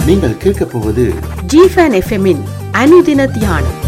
நீங்கள் கேட்கப் போவது ஜிஃபன் எஃப்எம்மின் அனுதின தியானம்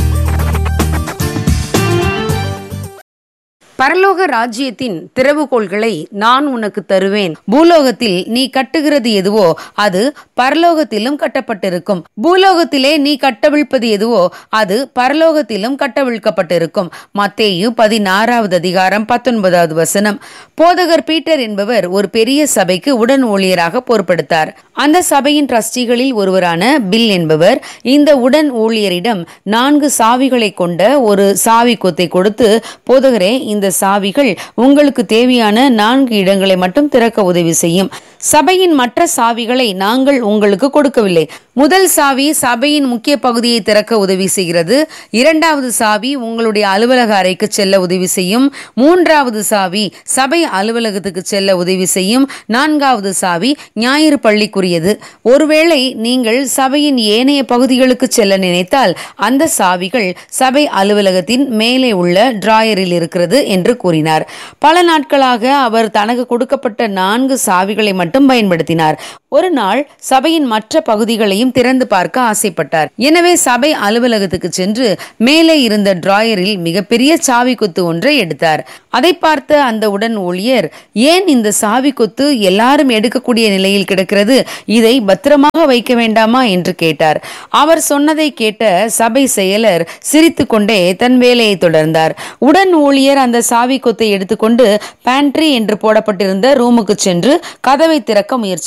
பரலோக ராஜ்யத்தின் திறவுகோள்களை நான் உனக்கு தருவேன் பூலோகத்தில் நீ கட்டுகிறது எதுவோ அது பரலோகத்திலும் கட்டப்பட்டிருக்கும் பூலோகத்திலே நீ கட்டவிழ்ப்பது எதுவோ அது பரலோகத்திலும் கட்டவிழ்க்கப்பட்டிருக்கும் மத்தேயு பதினாறாவது அதிகாரம் பத்தொன்பதாவது வசனம் போதகர் பீட்டர் என்பவர் ஒரு பெரிய சபைக்கு உடன் ஊழியராக பொறுப்படுத்தார் அந்த சபையின் ட்ரஸ்டிகளில் ஒருவரான பில் என்பவர் இந்த உடன் ஊழியரிடம் நான்கு சாவிகளை கொண்ட ஒரு சாவி கொத்தை கொடுத்து போதகரே இந்த சாவிகள் உங்களுக்கு தேவையான நான்கு இடங்களை மட்டும் திறக்க உதவி செய்யும் சபையின் மற்ற சாவிகளை நாங்கள் உங்களுக்கு கொடுக்கவில்லை முதல் சாவி சபையின் முக்கிய பகுதியை திறக்க உதவி செய்கிறது இரண்டாவது சாவி உங்களுடைய அலுவலக அறைக்கு செல்ல உதவி செய்யும் மூன்றாவது சாவி சபை அலுவலகத்துக்கு செல்ல உதவி செய்யும் நான்காவது சாவி ஞாயிறு பள்ளிக்குரியது ஒருவேளை நீங்கள் சபையின் ஏனைய பகுதிகளுக்கு செல்ல நினைத்தால் அந்த சாவிகள் சபை அலுவலகத்தின் மேலே உள்ள டிராயரில் இருக்கிறது என்று கூறினார் பல நாட்களாக அவர் தனக்கு கொடுக்கப்பட்ட நான்கு சாவிகளை மட்டும் பயன்படுத்தினார் ஒரு நாள் சபையின் மற்ற பகுதிகளையும் திறந்து பார்க்க ஆசைப்பட்டார் எனவே சபை அலுவலகத்துக்கு சென்று மேலே இருந்த டிராயரில் மிகப்பெரிய சாவி கொத்து ஒன்றை எடுத்தார் அதை பார்த்த அந்த உடன் ஊழியர் ஏன் இந்த சாவி கொத்து எல்லாரும் எடுக்கக்கூடிய நிலையில் கிடக்கிறது இதை பத்திரமாக வைக்க வேண்டாமா என்று கேட்டார் அவர் சொன்னதை கேட்ட சபை செயலர் சிரித்துக்கொண்டே தன் வேலையை தொடர்ந்தார் உடன் ஊழியர் அந்த சாவி கொத்தை எடுத்துக்கொண்டு பேண்ட்ரி என்று போடப்பட்டிருந்த ரூமுக்கு சென்று கதவை திறக்க முயற்சி